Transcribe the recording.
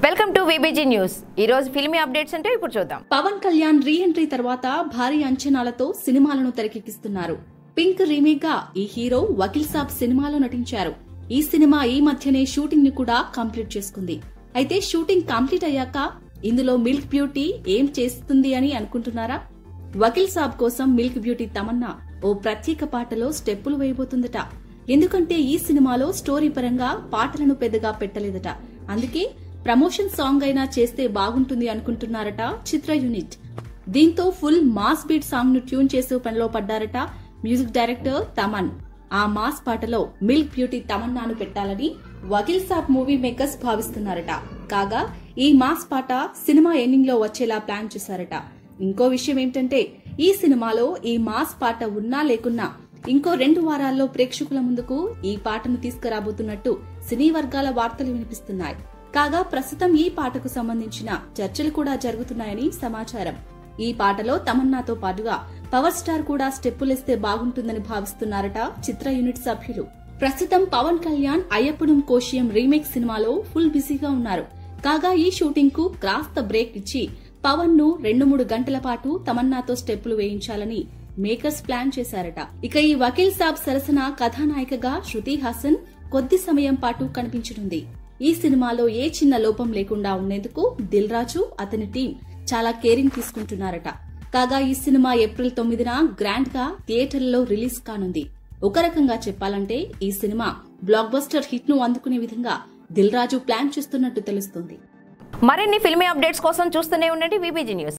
welcome to VBG news ఈ రోజు filmy updates అంటే ఇప్పుడు చూద్దాం పవన్ కళ్యాణ్ రీ ఎంట్రీ తర్వాత భారీ అంచనాలతో సినిమాలను తెరకెక్కిస్తున్నారు పింక్ రీమేక్ గా ఈ హీరో వకీల్ సాబ్ సినిమాలో నటించారు ఈ సినిమా ఈ మధ్యనే షూటింగ్ ని కూడా కంప్లీట్ చేసుకుంది అయితే షూటింగ్ కంప్లీట్ అయ్యాక ఇందులో మిల్క్ బ్యూటీ ఏం చేస్తుంది అని అనుకుంటున్నారా వకీల్ సాబ్ కోసం మిల్క్ బ్యూటీ తమన్నా ఓ ప్రత్యేక పాటలో స్టెప్పులు వేయబోతుందట ఎందుకంటే ఈ సినిమాలో స్టోరీ పరంగా పాటలను పెద్దగా పెట్టలేదట అందుకే ప్రమోషన్ సాంగ్ అయినా చేస్తే బాగుంటుంది అనుకుంటున్నారట చిత్ర యూనిట్ దీంతో ఫుల్ మాస్ బీట్ సాంగ్ ను ట్యూన్ చేసే పనిలో పడ్డారట మ్యూజిక్ డైరెక్టర్ తమన్ ఆ మాస్ పాటలో మిల్క్ బ్యూటీ తమన్నాను పెట్టాలని వకీల్ సాబ్ మూవీ మేకర్స్ భావిస్తున్నారట కాగా ఈ మాస్ పాట సినిమా ఎండింగ్ లో వచ్చేలా ప్లాన్ చేశారట ఇంకో విషయం ఏంటంటే ఈ సినిమాలో ఈ మాస్ పాట ఉన్నా లేకున్నా ఇంకో రెండు వారాల్లో ప్రేక్షకుల ముందుకు ఈ పాటను తీసుకురాబోతున్నట్టు సినీ వర్గాల వార్తలు వినిపిస్తున్నాయి కాగా ప్రస్తుతం ఈ పాటకు సంబంధించిన చర్చలు కూడా జరుగుతున్నాయని సమాచారం ఈ పాటలో తమన్నాతో పాటుగా పవర్ స్టార్ కూడా స్టెప్పులేస్తే బాగుంటుందని భావిస్తున్నారట చిత్ర యూనిట్ సభ్యులు ప్రస్తుతం పవన్ కళ్యాణ్ అయ్యప్పడం కోశియం రీమేక్ సినిమాలో ఫుల్ బిజీగా ఉన్నారు కాగా ఈ షూటింగ్ కు కాస్త బ్రేక్ ఇచ్చి పవన్ ను రెండు మూడు గంటల పాటు తమన్నాతో స్టెప్పులు వేయించాలని మేకర్స్ ప్లాన్ చేశారట ఇక ఈ వకీల్ సాబ్ సరసన కథానాయికగా శృతి హాసన్ కొద్ది సమయం పాటు కనిపించనుంది ఈ సినిమాలో ఏ చిన్న లోపం లేకుండా ఉండేందుకు దిల్ రాజు అతని టీం చాలా కేరింగ్ తీసుకుంటున్నారట కాగా ఈ సినిమా ఏప్రిల్ తొమ్మిదిన గ్రాండ్ గా థియేటర్లలో రిలీజ్ కానుంది ఒక రకంగా చెప్పాలంటే ఈ సినిమా బ్లాక్ బస్టర్ హిట్ ను అందుకునే విధంగా దిల్ రాజు ప్లాన్ చేస్తున్నట్టు తెలుస్తుంది మరిన్ని ఫిల్మీ అప్డేట్స్ కోసం చూస్తూనే ఉండండి విబిజీ న్యూస్